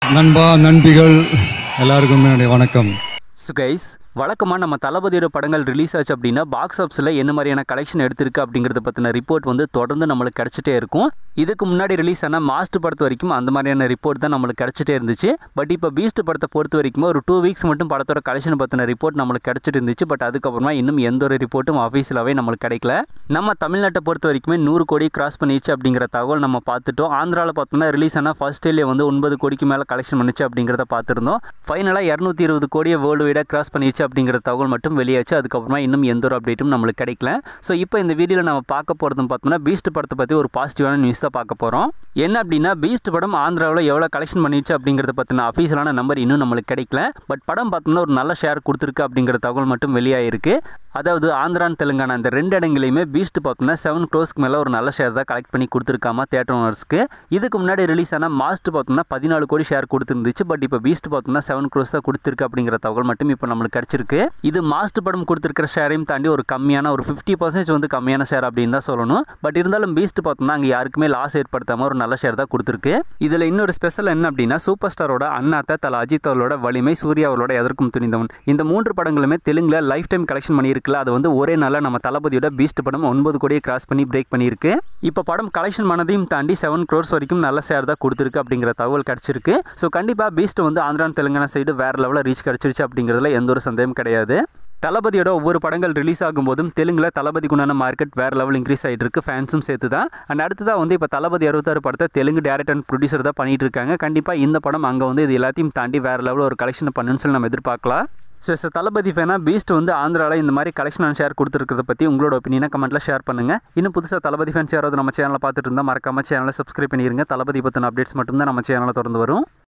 நண்பா நண்பிகள் எல்லாருக்கும் என்னுடைய வணக்கம் ஸோ கைஸ் வழக்கமாக நம்ம தளபதியோட படங்கள் ரிலீஸ் ஆச்சு அப்படின்னா பாக்ஸ் ஆஃபீஸில் என்ன மாதிரியான கலெக்ஷன் எடுத்திருக்கு அப்படிங்கிறத பற்றின ரிப்போர்ட் வந்து தொடர்ந்து நம்மளுக்கு கிடச்சிட்டே இருக்கும் இதுக்கு முன்னாடி ரிலீஸ் ஆன மாஸ்டர் படத்து வரைக்கும் அந்த மாதிரியான ரிப்போர்ட் தான் நம்மளுக்கு கிடச்சிட்டே இருந்துச்சு பட் இப்போ பீஸ்ட் படத்தை பொறுத்த வரைக்கும் ஒரு டூ வீக்ஸ் மட்டும் படத்தோட கலெக்ஷன் பற்றின ரிப்போர்ட் நம்மளுக்கு கிடச்சிட்டு இருந்துச்சு பட் அதுக்கப்புறமா இன்னும் எந்த ஒரு ரிப்போர்ட்டும் அஃபீஷியலாகவே நம்மளுக்கு கிடைக்கல நம்ம தமிழ்நாட்டை பொறுத்த வரைக்குமே நூறு கோடி கிராஸ் பண்ணிடுச்சு அப்படிங்கிற தகவல் நம்ம பார்த்துட்டோம் ஆந்திராவில் பார்த்தோம்னா ரிலீஸ் ஆன ஃபர்ஸ்ட் டேலே வந்து ஒன்பது கோடிக்கு மேலே கலெக்ஷன் பண்ணுச்சு அப்படிங்கிறத பார்த்துருந்தோம் ஃபைனலாக இரநூத்தி இருபது கோடியை வேர்ல்டு வைடாக கிராஸ் பண்ணிடுச்சு அப்படிங்கிற தகவல் மட்டும் வெளியாச்சு அதுக்கப்புறமா இன்னும் எந்த ஒரு அப்டேட்டும் நம்மளுக்கு கிடைக்கல ஸோ இப்போ இந்த வீடியோவில் நம்ம பார்க்க போகிறதும் பார்த்தோம்னா பீஸ்ட் படத்தை பற்றி ஒரு பாசிட்டிவான நியூஸ் தான் பார்க்க போகிறோம் என்ன அப்படின்னா பீஸ்ட் படம் ஆந்திராவில் எவ்வளோ கலெக்ஷன் பண்ணிடுச்சு அப்படிங்கிறத பற்றின அஃபீஷியலான நம்பர் இன்னும் நம்மளுக்கு கிடைக்கல பட் படம் பார்த்தோம்னா ஒரு நல்ல ஷேர் கொடுத்துருக்கு அப்படிங்கிற தகவல் மட்டும் வெளியாயிருக்கு அதாவது ஆந்திரான் தெலுங்கானா இந்த ரெண்டு இடங்களையுமே பீஸ்ட் பார்த்தோம்னா செவன் க்ரோஸ்க்கு மேலே ஒரு நல்ல ஷேர் தான் கலெக்ட் பண்ணி கொடுத்துருக்காமா தேட்டர் ஓனர்ஸ்க்கு இதுக்கு முன்னாடி ரிலீஸ் ஆன மாஸ்ட் பார்த்தோம்னா பதினாலு கோடி ஷேர் கொடுத்துருந்துச்சு பட் இப்போ பீஸ்ட் பார்த்தோம்னா செவன் க்ரோஸ் தான் கொடுத்துருக்கு அப்படிங்கிற தகவல் மட்டும் இப்போ நம்மளுக்கு கிடச்சிருக்கு இது மாஸ்ட் படம் கொடுத்துருக்கிற ஷேரையும் தாண்டி ஒரு கம்மியான ஒரு ஃபிஃப்டி பர்சன்டேஜ் வந்து கம்மியான ஷேர் அப்படின்னு தான் சொல்லணும் பட் இருந்தாலும் பீஸ்ட் பார்த்தோம்னா அங்கே யாருக்குமே லாஸ் ஏற்படுத்தாமல் ஒரு நல்ல ஷேர் தான் கொடுத்துருக்கு இதில் இன்னொரு ஸ்பெஷல் என்ன அப்படின்னா சூப்பர் ஸ்டாரோட அண்ணாத்த தல அஜித் அவர்களோட வலிமை சூர்யா அவர்களோட எதற்கும் துணிந்தவன் இந்த மூன்று படங்களுமே தெலுங்குல லைஃப் டைம் கலெக்ஷன் பண்ணியிருக்குல்ல அது வந்து ஒரே நாளில் நம்ம தளபதியோட பீஸ்ட் படம் ஒன்பது கோடியை கிராஸ் பண்ணி பிரேக் பண்ணியிருக்கு இப்போ படம் கலெக்ஷன் பண்ணதையும் தாண்டி செவன் க்ரோர்ஸ் வரைக்கும் நல்ல ஷேர் தான் கொடுத்துருக்கு அப்படிங்கிற தகவல் கிடச்சிருக்கு ஸோ கண்டிப்பாக பீஸ்ட் வந்து ஆந்திரா தெலுங்கானா சைடு வேறு லெவலில் ரீச் கிடச்சிருச்சு அப்படிங்கிறதுல எந்த ஒரு சந்தேகம் கிடையாது தளபதியோட ஒவ்வொரு படங்கள் ரிலீஸ் ஆகும்போதும் தெலுங்குல தளபதிக்குண்டான மார்க்கெட் வேறு லெவல் இன்க்ரீஸ் ஆகிட்டு இருக்கு ஃபேன்ஸும் சேர்த்து தான் அண்ட் அடுத்ததாக வந்து இப்போ தளபதி அறுபத்தாறு படத்தை தெலுங்கு டேரக்டர் அண்ட் ப்ரொடியூசர் தான் பண்ணிட்டு இருக்காங்க கண்டிப்பாக இந்த படம் அங்கே வந்து இது எல்லாத்தையும் தாண்டி வேறு லெவலில் ஒரு கலெக்ஷன் பண்ணுன்னு சொல்லி நம்ம எதிர்பார்க்கலாம் ஸோ சார் தளபதி ஃபேனா பீஸ்ட் வந்து ஆந்திராவில் இந்த மாதிரி கலெக்ஷன் அண்ட் ஷேர் கொடுத்துருக்கிறத பற்றி உங்களோட ஒப்பீனியனை கமெண்ட்டில் ஷேர் பண்ணுங்கள் இன்னும் புதுசாக தளபதி ஃபேன்ஸ் யாராவது நம்ம சேனலை பார்த்துட்டு இருந்தால் மறக்காம சேனலை சப்ஸ்கிரைப் பண்ணிடுங்க தளபதி பற்றின அப்டேட்ஸ் மட்டும்தான் நம்ம சேனலில் தொடர்ந்து வரும்